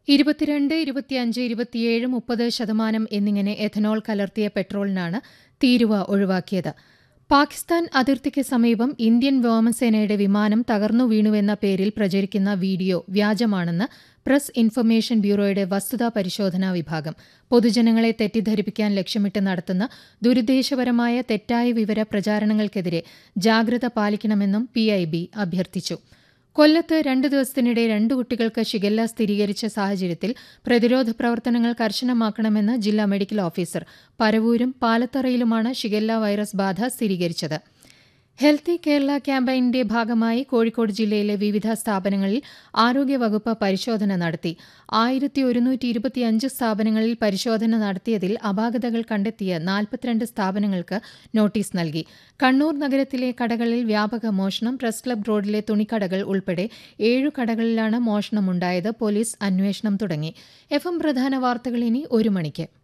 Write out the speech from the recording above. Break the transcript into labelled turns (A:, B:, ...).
A: ഇരുപത്തിരണ്ട് ഇരുപത്തിയഞ്ച് ഇരുപത്തിയേഴ് മുപ്പത് ശതമാനം എന്നിങ്ങനെ എഥനോൾ കലർത്തിയ പെട്രോളിനാണ് തീരുവ ഒഴിവാക്കിയത് പാകിസ്ഥാൻ അതിർത്തിക്ക് സമീപം ഇന്ത്യൻ വ്യോമസേനയുടെ വിമാനം തകർന്നു വീണുവെന്ന പേരിൽ പ്രചരിക്കുന്ന വീഡിയോ വ്യാജമാണെന്ന് പ്രസ് ഇൻഫർമേഷൻ ബ്യൂറോയുടെ വസ്തുതാ പരിശോധനാ വിഭാഗം പൊതുജനങ്ങളെ തെറ്റിദ്ധരിപ്പിക്കാൻ ലക്ഷ്യമിട്ട് നടത്തുന്ന ദുരുദ്ദേശപരമായ തെറ്റായ വിവര പ്രചാരണങ്ങൾക്കെതിരെ ജാഗ്രത പാലിക്കണമെന്നും പിഐബി അഭ്യർത്ഥിച്ചു കൊല്ലത്ത് രണ്ട് ദിവസത്തിനിടെ രണ്ട് കുട്ടികൾക്ക് ഷിഗല്ല സ്ഥിരീകരിച്ച സാഹചര്യത്തിൽ പ്രതിരോധ പ്രവർത്തനങ്ങൾ കർശനമാക്കണമെന്ന് ജില്ലാ മെഡിക്കൽ ഓഫീസർ പരവൂരും പാലത്തറയിലുമാണ് ഷിഗല്ല വൈറസ് ബാധ സ്ഥിരീകരിച്ചത് ഹെൽത്തി കേരള ക്യാമ്പയിന്റെ ഭാഗമായി കോഴിക്കോട് ജില്ലയിലെ വിവിധ സ്ഥാപനങ്ങളിൽ ആരോഗ്യവകുപ്പ് പരിശോധന നടത്തി ആയിരത്തി ഒരുന്നൂറ്റി ഇരുപത്തിയഞ്ച് സ്ഥാപനങ്ങളിൽ പരിശോധന നടത്തിയതിൽ അപാകതകൾ കണ്ടെത്തിയ നാൽപ്പത്തിരണ്ട് സ്ഥാപനങ്ങൾക്ക് നോട്ടീസ് നൽകി കണ്ണൂർ നഗരത്തിലെ കടകളിൽ വ്യാപക മോഷണം പ്രസ് ക്ലബ് റോഡിലെ തുണിക്കടകൾ ഉൾപ്പെടെ ഏഴു കടകളിലാണ് മോഷണമുണ്ടായത് പോലീസ് അന്വേഷണം തുടങ്ങി എഫ് എം പ്രധാന വാർത്തകൾ ഇനി ഒരു മണിക്ക്